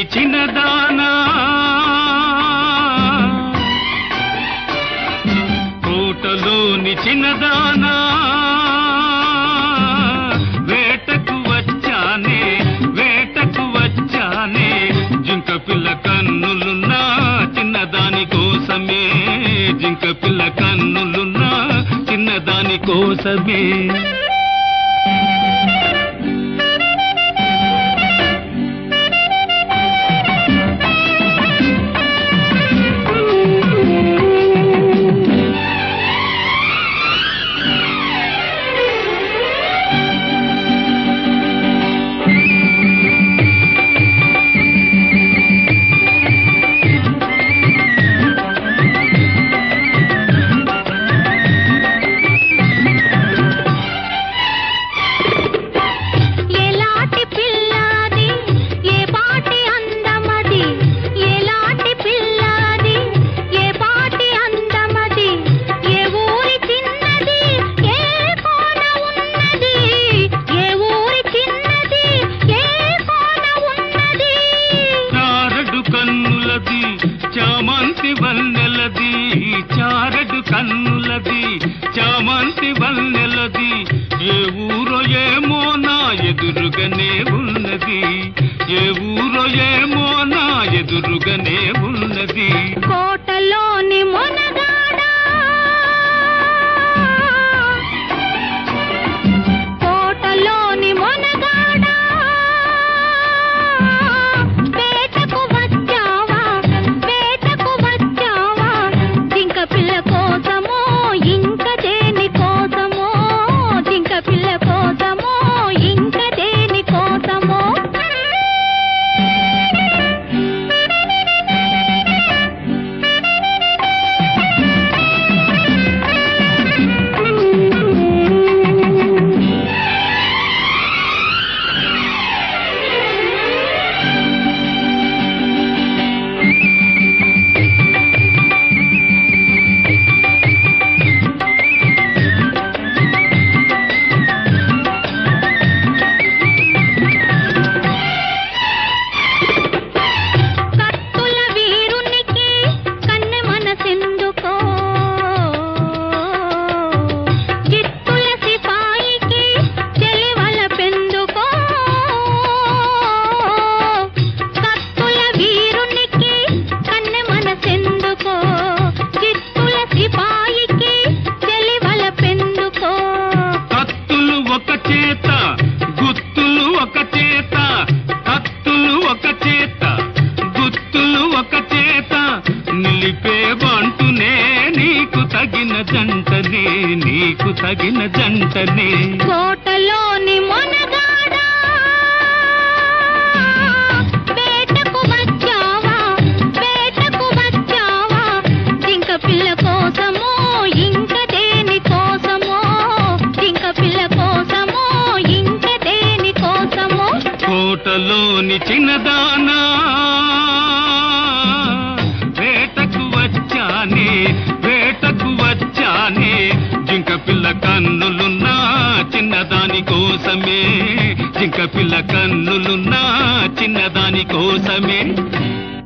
చిన్నదానా కోటలోని చిన్నదానా వేటకు వచ్చానే వేటకు వచ్చానే జింక పిల్ల కన్నులున్నా చిన్నదాని కోసమే జింక పిల్ల కన్నులున్నా చిన్నదాని కోసమే ఎలాంటి పిల్లాది ఏ పాటి అందమది ఎలాంటి పిల్లాది ఏ పాటి అందమది ఏ ఊరి చిన్నది ఏ కోన ఉన్నది ఏ ఊరి చిన్నది ఏ కోన ఉన్నది చారడు కన్నులది చామంతి వన్నెలది చారడు కన్నులది చామంతి వన్నెలది ఏ ఊరో ఏమో నా ఎదురుగానే ఉన్నది ఏ ఊరో ఏమో నా ఎదురుగానే ఉన్నది కోటలోని మొనగాడా కోటలోని మొనగాడా వేటకు వచ్చావా వేటకు వచ్చావా జింక పిల్ల కోసమో ఇంక దేని కోసమో జింక పిల్ల కోసమో ఇంక దేని కోసమో కత్తుల వీరునికి కన్నె మనసెందుకో జిత్తుల సిపాయికి చెలివల పెందుకో కత్తుల వీరునికి కన్నె మనసెందుకో జిత్తుల సిపాయికి చెలివల పెందుకో కత్తులు ఒక చేత గుత్తులు ఒక చేత కత్తులు ఒక చేత గుత్తులు ఒక చేత నిలిపే బంటునే నీకు తగిన జంటనే నీకు తగిన జంటనే కోటలోని మొనగాడా వేటకు వచ్చావా వేటకు వచ్చావా జింక పిల్ల కోసమో ఇంక దేని కోసమో జింక పిల్ల కోసమో ఇంక దేని కోసమో కోటలోని చిన్నదానా వేటకు వచ్చానే వేటకు వచ్చానే జింక పిల్ల కన్నులున్నా చిన్నదాని కోసమే జింక పిల్ల కన్నులున్నా చిన్నదాని కోసమే